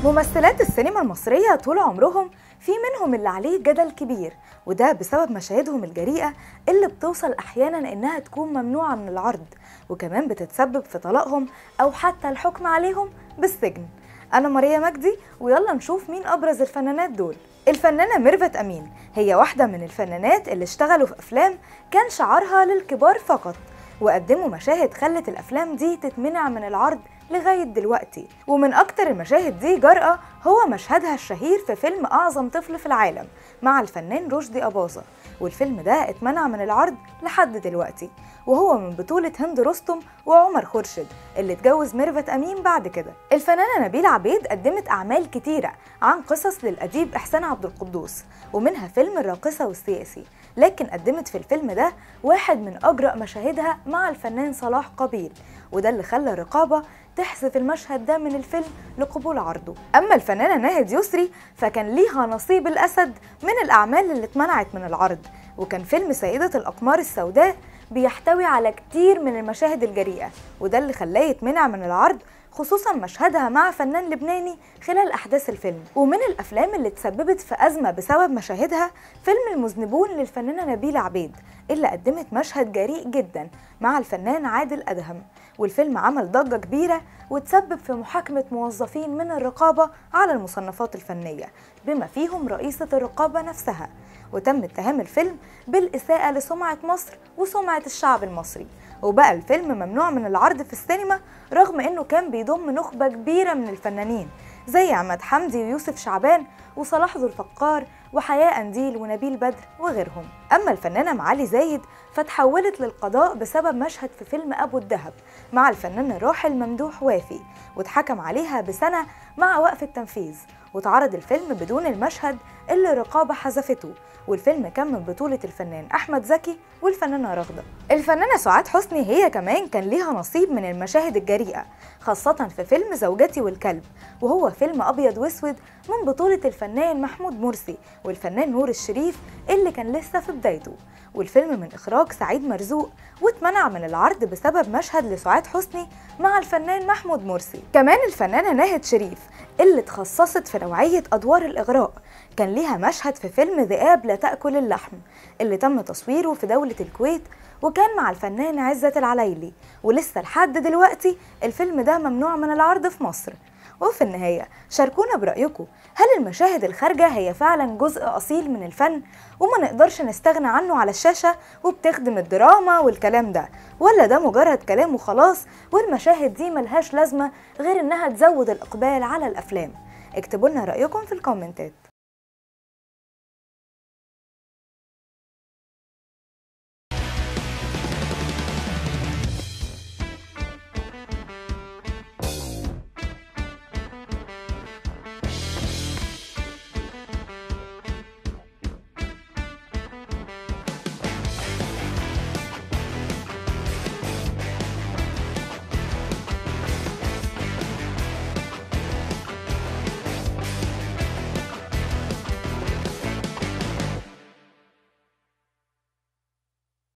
ممثلات السينما المصرية طول عمرهم في منهم اللي عليه جدل كبير وده بسبب مشاهدهم الجريئة اللي بتوصل أحيانا إنها تكون ممنوعة من العرض وكمان بتتسبب في طلاقهم أو حتى الحكم عليهم بالسجن أنا ماريا مجدي ويلا نشوف مين أبرز الفنانات دول الفنانة ميرفت أمين هي واحدة من الفنانات اللي اشتغلوا في أفلام كان شعارها للكبار فقط وقدموا مشاهد خلت الأفلام دي تتمنع من العرض لغاية دلوقتي ومن أكتر المشاهد دي جرأة هو مشهدها الشهير في فيلم أعظم طفل في العالم مع الفنان رشدي أباظة والفيلم ده اتمنع من العرض لحد دلوقتي وهو من بطولة هند رستم وعمر خورشيد اللي اتجوز ميرفت أمين بعد كده الفنانة نبيل عبيد قدمت أعمال كتيرة عن قصص للأديب إحسان عبد القدوس ومنها فيلم الراقصة والسياسي لكن قدمت في الفيلم ده واحد من أجرأ مشاهدها مع الفنان صلاح قبيل وده اللي خلى الرقابة تحذف المشهد ده من الفيلم لقبول عرضه أما الفنانة ناهد يسري فكان ليها نصيب الأسد من الأعمال اللي اتمنعت من العرض وكان فيلم سيدة الأقمار السوداء بيحتوي على كتير من المشاهد الجريئة وده اللي خلاه يتمنع من العرض خصوصا مشهدها مع فنان لبناني خلال أحداث الفيلم ومن الأفلام اللي تسببت في أزمة بسبب مشاهدها فيلم المذنبون للفنانة نبيلة عبيد اللي قدمت مشهد جريء جدا مع الفنان عادل أدهم والفيلم عمل ضجة كبيرة وتسبب في محاكمة موظفين من الرقابة على المصنفات الفنية بما فيهم رئيسة الرقابة نفسها وتم اتهام الفيلم بالإساءة لسمعة مصر وسمعة الشعب المصري وبقى الفيلم ممنوع من العرض في السينما رغم انه كان بيضم نخبة كبيرة من الفنانين زي عماد حمدي ويوسف شعبان وصلاح ذو الفقار وحياة أنديل ونبيل بدر وغيرهم أما الفنانة معالي زايد فتحولت للقضاء بسبب مشهد في فيلم أبو الدهب مع الفنان الراحل ممدوح وافي واتحكم عليها بسنة مع وقف التنفيذ واتعرض الفيلم بدون المشهد اللي الرقابة حذفته والفيلم كان من بطولة الفنان أحمد زكي والفنانة رغدة الفنانة سعاد حسني هي كمان كان ليها نصيب من المشاهد الجريئة خاصة في فيلم زوجتي والكلب وهو فيلم أبيض وأسود من بطولة الفنان محمود مرسي والفنان نور الشريف اللي كان لسه في بدايته والفيلم من إخراج سعيد مرزوق واتمنع من العرض بسبب مشهد لسعاد حسني مع الفنان محمود مرسي كمان الفنانة ناهد شريف اللي اتخصصت في نوعية أدوار الإغراء كان ليها مشهد في فيلم ذئاب لا تأكل اللحم اللي تم تصويره في دولة الكويت وكان مع الفنان عزت العلايلي ولسه لحد دلوقتي الفيلم ده ممنوع من العرض في مصر وفي النهاية شاركونا برأيكم هل المشاهد الخارجة هي فعلا جزء أصيل من الفن وما نقدرش نستغنى عنه على الشاشة وبتخدم الدراما والكلام ده ولا ده مجرد كلام وخلاص والمشاهد دي ملهاش لازمة غير إنها تزود الإقبال على الأفلام اكتبوا لنا رأيكم في الكومنتات